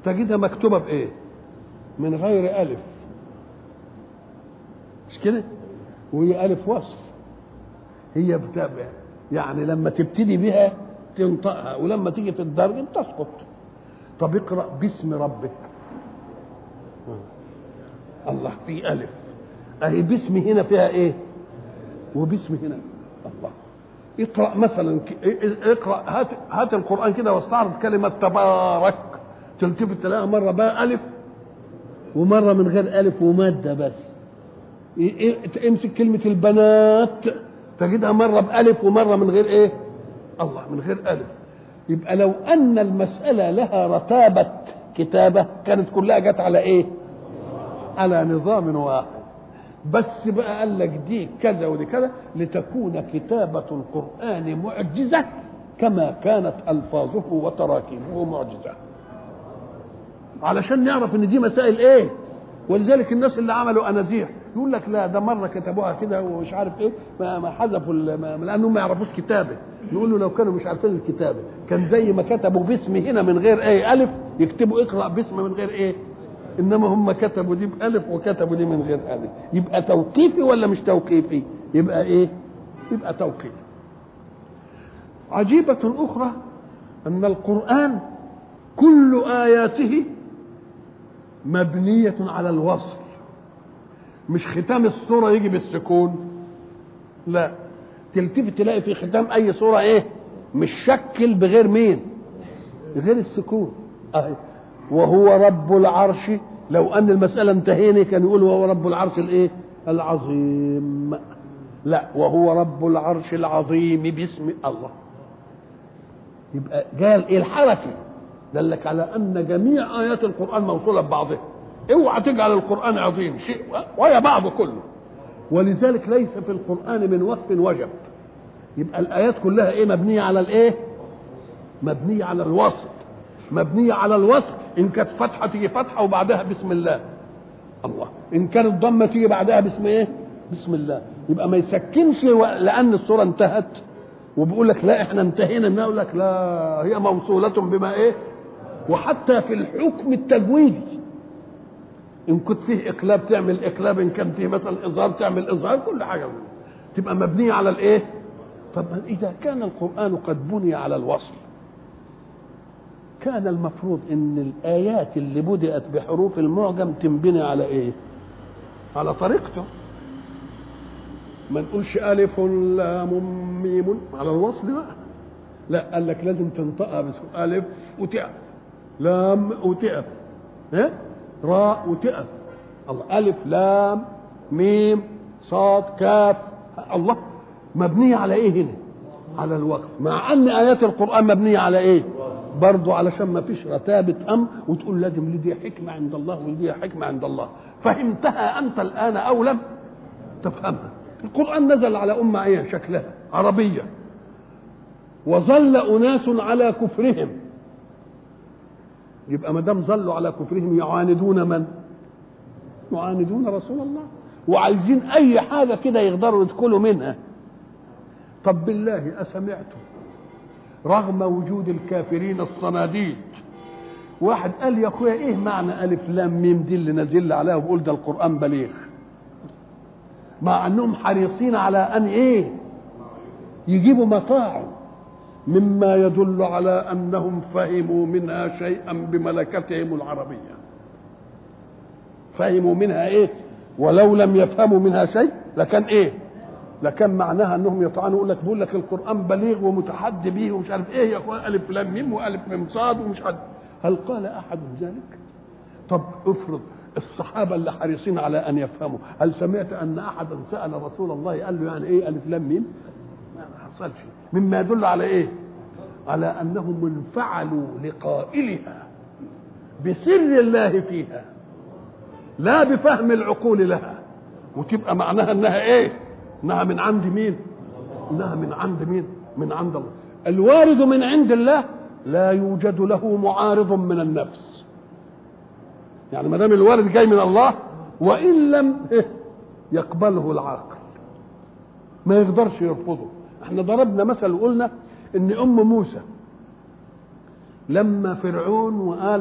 تجدها مكتوبه بايه من غير الف مش كده وهي الف وصل هي بتابع يعني لما تبتدي بها تنطقها ولما تيجي تتدرجم تسقط طب اقرا باسم ربك الله في الف اهي باسم هنا فيها ايه وباسم هنا الله اقرا مثلا اقرا هات هات القران كده واستعرض كلمه تبارك تلتفت تلاقيها مره بقى الف ومره من غير الف وماده بس امسك كلمه البنات تجدها مره بالف ومره من غير ايه الله من غير الف يبقى لو ان المساله لها رتابه كتابه كانت كلها جت على ايه على نظام واحد بس بقى قال لك دي كذا ودي كذا لتكون كتابة القرآن معجزة كما كانت ألفاظه وتراكيبه معجزة علشان نعرف ان دي مسائل ايه ولذلك الناس اللي عملوا انازيح يقول لك لا ده مره كتبوها كده ومش عارف ايه ما, ما حذفوا لانهم ما يعرفوش كتابه نقول له لو كانوا مش عارفين الكتابه كان زي ما كتبوا باسم هنا من غير ايه الف يكتبوا اقرا باسم من غير ايه انما هم كتبوا دي بالف وكتبوا دي من غير الف يبقى توقيفي ولا مش توقيفي يبقى ايه يبقى توقيفي عجيبة أخرى أن القرآن كل آياته مبنية على الوصل مش ختام السورة يجي بالسكون لا تلتفت تلاقي في ختام أي سورة إيه مش شكل بغير مين غير السكون أهي وهو رب العرش لو ان المساله انتهينا كان يقول وهو رب العرش الايه العظيم لا وهو رب العرش العظيم باسم الله يبقى قال ايه الحركه دلك على ان جميع ايات القران موصوله ببعضها اوعى تجعل القران عظيم شيء ويا بعضه كله ولذلك ليس في القران من وقف وجب يبقى الايات كلها ايه مبنيه على الايه مبنيه على الوصف مبنيه على الوصف ان كانت فتحه تيجي فتحه وبعدها بسم الله الله ان كانت ضمه تيجي بعدها باسم ايه بسم الله يبقى ما يسكنش لان الصوره انتهت وبيقول لك لا احنا انتهينا منها يقول لك لا هي موصوله بما ايه وحتى في الحكم التجويدي ان كنت فيه اقلاب تعمل اقلاب ان كان فيه مثلا اظهار تعمل اظهار كل حاجه تبقى مبنيه على الايه طب اذا كان القران قد بني على الوصل كان المفروض ان الايات اللي بدات بحروف المعجم تنبني على ايه على طريقته ما نقولش الف لام ميم على الوصل بقى لا قال لك لازم تنطقها بس الف وتقف لام وتقف ها راء وتقف الله الف لام ميم صاد كاف الله مبنيه على ايه هنا على الوقف مع ان ايات القران مبنيه على ايه برضه علشان ما فيش رتابة أمر وتقول لازم لي دي حكمة عند الله ولدي حكمة عند الله فهمتها أنت الآن أو لم تفهمها القرآن نزل على أمة أيه شكلها عربية وظل أناس على كفرهم يبقى ما دام ظلوا على كفرهم يعاندون من؟ يعاندون رسول الله وعايزين أي حاجة كده يقدروا يدخلوا منها طب بالله أسمعتم رغم وجود الكافرين الصناديد واحد قال يا اخويا ايه معنى الف لام ميم دي اللي نازل عليها وبقول ده القران بليغ مع انهم حريصين على ان ايه يجيبوا مطاعم مما يدل على انهم فهموا منها شيئا بملكتهم العربيه فهموا منها ايه ولو لم يفهموا منها شيء لكان ايه لكان معناها انهم يطعنوا يقول لك بيقول لك القران بليغ ومتحدي به ومش عارف ايه يا اخوان الف لام ميم والف ميم صاد ومش عارف هل قال احد ذلك؟ طب افرض الصحابه اللي حريصين على ان يفهموا هل سمعت ان احدا سال رسول الله قال له يعني ايه الف لام ميم؟ ما حصلش مما يدل على ايه؟ على انهم انفعلوا لقائلها بسر الله فيها لا بفهم العقول لها وتبقى معناها انها ايه؟ انها من عند مين انها من عند مين من عند الله الوارد من عند الله لا يوجد له معارض من النفس يعني ما دام الوارد جاي من الله وان لم يقبله العاقل ما يقدرش يرفضه احنا ضربنا مثل وقلنا ان ام موسى لما فرعون وقال